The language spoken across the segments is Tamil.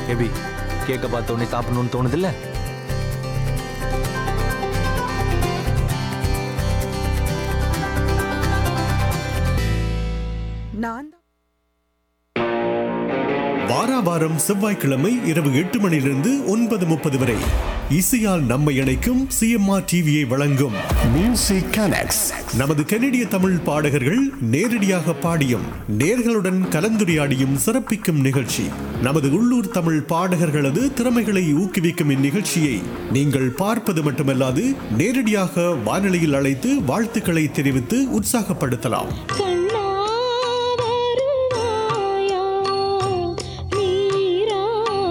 எப்படி கேக்க பார்த்த உடனே சாப்பிடணும்னு தோணுதில்ல நான் தான் வாரா வாரம் செவ்வாய்க்கிழமை இரவு எட்டு மணியிலிருந்து ஒன்பது முப்பது வரை இசையால் நம்மை இணைக்கும் சிஎம்ஆர் டிவியை வழங்கும் மியூசிக் கனெக்ட்ஸ் நமது கனடிய தமிழ் பாடகர்கள் நேரடியாக பாடியும் நேர்களுடன் கலந்துரையாடியும் சிறப்பிக்கும் நிகழ்ச்சி நமது உள்ளூர் தமிழ் பாடகர்களது திறமைகளை ஊக்குவிக்கும் இந்நிகழ்ச்சியை நீங்கள் பார்ப்பது மட்டுமல்லாது நேரடியாக வானொலியில் அழைத்து வாழ்த்துக்களை தெரிவித்து உற்சாகப்படுத்தலாம் கண்ணா வருவாயா நீரா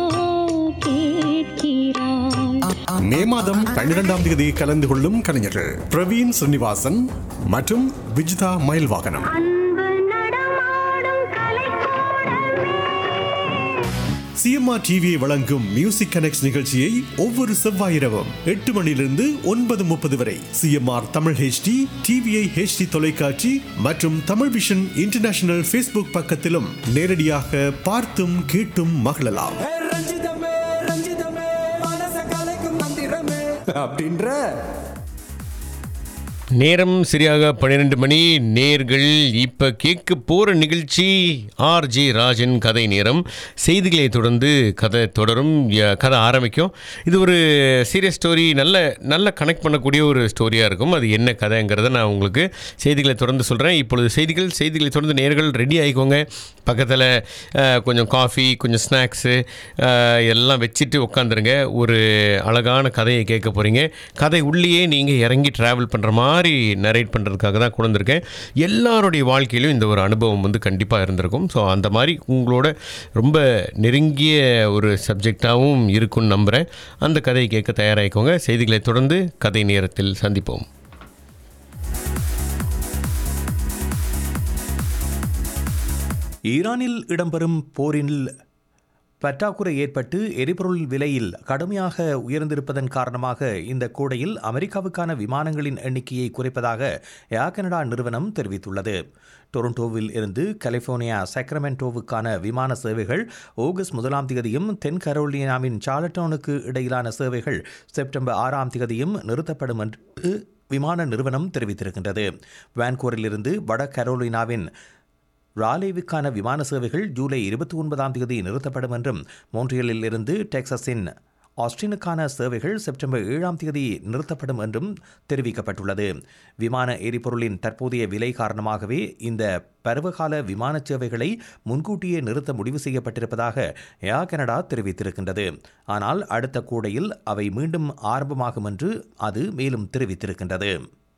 கேட்கிறாய் மே மாதம் பன்னிரெண்டாம் தேதி கலந்து கொள்ளும் கலைஞர்கள் பிரவீன் ஸ்ரீனிவாசன் மற்றும் விஜிதா மயில்வாகனம் அன்பு நடமாடும் கலைக்கூடமே சிஎம்ஆர் டிவியை வழங்கும் மியூசிக் கனெக்ட் நிகழ்ச்சியை ஒவ்வொரு செவ்வாய் இரவும் எட்டு மணியிலிருந்து ஒன்பது முப்பது வரை CMR Tamil HD TVI HD தொலைக்காட்சி மற்றும் தமிழ் விஷன் இன்டர்நேஷனல் ஃபேஸ்புக் பக்கத்திலும் நேரடியாக பார்த்தும் கேட்டும் மகிழலாம் ஏ ரஞ்சிதமே ரஞ்சிதமே மனச கலைக்கும் மந்திரமே அப்படின்ற நேரம் சரியாக பன்னிரெண்டு மணி நேர்கள் இப்போ கேட்க போகிற நிகழ்ச்சி ஆர்ஜி ராஜன் கதை நேரம் செய்திகளை தொடர்ந்து கதை தொடரும் ய- கதை ஆரம்பிக்கும் இது ஒரு சீரியஸ் ஸ்டோரி நல்ல நல்ல கனெக்ட் பண்ணக்கூடிய ஒரு ஸ்டோரியாக இருக்கும் அது என்ன கதைங்கிறத நான் உங்களுக்கு செய்திகளை தொடர்ந்து சொல்கிறேன் இப்பொழுது செய்திகள் செய்திகளை தொடர்ந்து நேர்கள் ரெடி ஆகிக்கோங்க பக்கத்தில் கொஞ்சம் காஃபி கொஞ்சம் ஸ்நாக்ஸு எல்லாம் வச்சுட்டு உட்காந்துருங்க ஒரு அழகான கதையை கேட்க போகிறீங்க கதை உள்ளேயே நீங்கள் இறங்கி ட்ராவல் பண்ணுற மாதிரி நரேட் பண்ணுறதுக்காக தான் கொண்டு வந்திருக்கேன் எல்லாருடைய வாழ்க்கையிலும் இந்த ஒரு அனுபவம் வந்து கண்டிப்பாக இருந்திருக்கும் ஸோ அந்த மாதிரி உங்களோட ரொம்ப நெருங்கிய ஒரு சப்ஜெக்டாகவும் இருக்கும்னு நம்புகிறேன் அந்த கதையை கேட்க தயாராகிக்கோங்க செய்திகளை தொடர்ந்து கதை நேரத்தில் சந்திப்போம் ஈரானில் இடம்பெறும் போரில் பற்றாக்குறை ஏற்பட்டு எரிபொருள் விலையில் கடுமையாக உயர்ந்திருப்பதன் காரணமாக இந்த கோடையில் அமெரிக்காவுக்கான விமானங்களின் எண்ணிக்கையை குறைப்பதாக ஏர் கனடா நிறுவனம் தெரிவித்துள்ளது டொரண்டோவில் இருந்து கலிபோர்னியா சக்ரமென்டோவுக்கான விமான சேவைகள் ஆகஸ்ட் முதலாம் தேதியும் தென் கரோலினாவின் சார்லட்டோனுக்கு இடையிலான சேவைகள் செப்டம்பர் ஆறாம் தேதியும் நிறுத்தப்படும் என்று விமான நிறுவனம் தெரிவித்திருக்கின்றது வான்கூரிலிருந்து வட கரோலினாவின் ராலேவுக்கான விமான சேவைகள் ஜூலை இருபத்தி ஒன்பதாம் தேதி நிறுத்தப்படும் என்றும் மோன்ட்ரியலில் இருந்து டெக்சஸின் ஆஸ்டினுக்கான சேவைகள் செப்டம்பர் ஏழாம் தேதி நிறுத்தப்படும் என்றும் தெரிவிக்கப்பட்டுள்ளது விமான எரிபொருளின் தற்போதைய விலை காரணமாகவே இந்த பருவகால விமான சேவைகளை முன்கூட்டியே நிறுத்த முடிவு செய்யப்பட்டிருப்பதாக ஏர் கனடா தெரிவித்திருக்கின்றது ஆனால் அடுத்த கூடையில் அவை மீண்டும் ஆரம்பமாகும் என்று அது மேலும் தெரிவித்திருக்கின்றது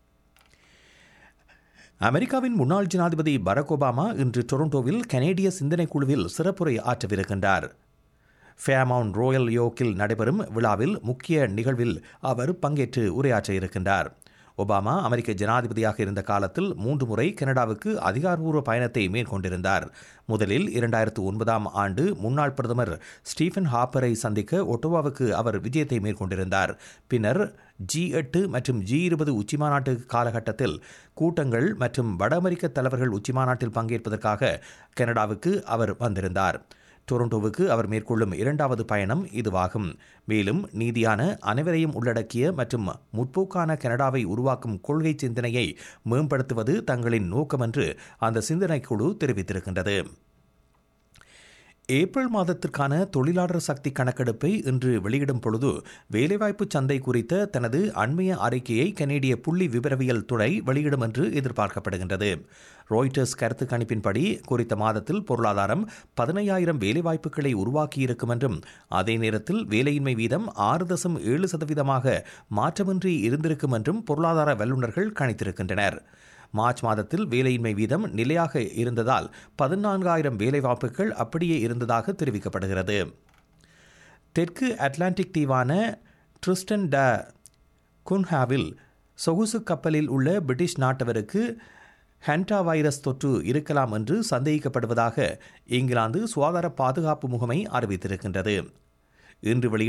அமெரிக்காவின் முன்னாள் ஜனாதிபதி பராக் ஒபாமா இன்று டொரண்டோவில் கனேடிய சிந்தனை குழுவில் சிறப்புரை ஆற்றவிருக்கின்றார் ஃபேமவுண்ட் ரோயல் யோக்கில் நடைபெறும் விழாவில் முக்கிய நிகழ்வில் அவர் பங்கேற்று உரையாற்ற இருக்கின்றார் ஒபாமா அமெரிக்க ஜனாதிபதியாக இருந்த காலத்தில் மூன்று முறை கனடாவுக்கு அதிகாரப்பூர்வ பயணத்தை மேற்கொண்டிருந்தார் முதலில் இரண்டாயிரத்து ஒன்பதாம் ஆண்டு முன்னாள் பிரதமர் ஸ்டீஃபன் ஹாப்பரை சந்திக்க ஒட்டோவாவுக்கு அவர் விஜயத்தை மேற்கொண்டிருந்தார் பின்னர் ஜி எட்டு மற்றும் ஜி இருபது உச்சிமாநாட்டு காலகட்டத்தில் கூட்டங்கள் மற்றும் வட அமெரிக்க தலைவர்கள் உச்சிமாநாட்டில் பங்கேற்பதற்காக கனடாவுக்கு அவர் வந்திருந்தார் டொரண்டோவுக்கு அவர் மேற்கொள்ளும் இரண்டாவது பயணம் இதுவாகும் மேலும் நீதியான அனைவரையும் உள்ளடக்கிய மற்றும் முற்போக்கான கனடாவை உருவாக்கும் கொள்கை சிந்தனையை மேம்படுத்துவது தங்களின் நோக்கம் என்று அந்த சிந்தனைக் குழு தெரிவித்திருக்கின்றது ஏப்ரல் மாதத்திற்கான தொழிலாளர் சக்தி கணக்கெடுப்பை இன்று வெளியிடும் பொழுது வேலைவாய்ப்பு சந்தை குறித்த தனது அண்மைய அறிக்கையை கனேடிய புள்ளி விவரவியல் துறை வெளியிடும் என்று எதிர்பார்க்கப்படுகின்றது ராய்டர்ஸ் கருத்து கணிப்பின்படி குறித்த மாதத்தில் பொருளாதாரம் பதினையாயிரம் வேலைவாய்ப்புகளை உருவாக்கியிருக்கும் என்றும் அதே நேரத்தில் வேலையின்மை வீதம் ஆறு தசம் ஏழு சதவீதமாக மாற்றமின்றி இருந்திருக்கும் என்றும் பொருளாதார வல்லுநர்கள் கணித்திருக்கின்றனர் மார்ச் மாதத்தில் வேலையின்மை வீதம் நிலையாக இருந்ததால் பதினான்காயிரம் வேலைவாய்ப்புகள் அப்படியே இருந்ததாக தெரிவிக்கப்படுகிறது தெற்கு அட்லாண்டிக் தீவான ட்ரிஸ்டன் ட குன்ஹாவில் சொகுசு கப்பலில் உள்ள பிரிட்டிஷ் நாட்டவருக்கு ஹென்டா வைரஸ் தொற்று இருக்கலாம் என்று சந்தேகிக்கப்படுவதாக இங்கிலாந்து சுகாதார பாதுகாப்பு முகமை அறிவித்திருக்கின்றது இன்று வெளியிட்ட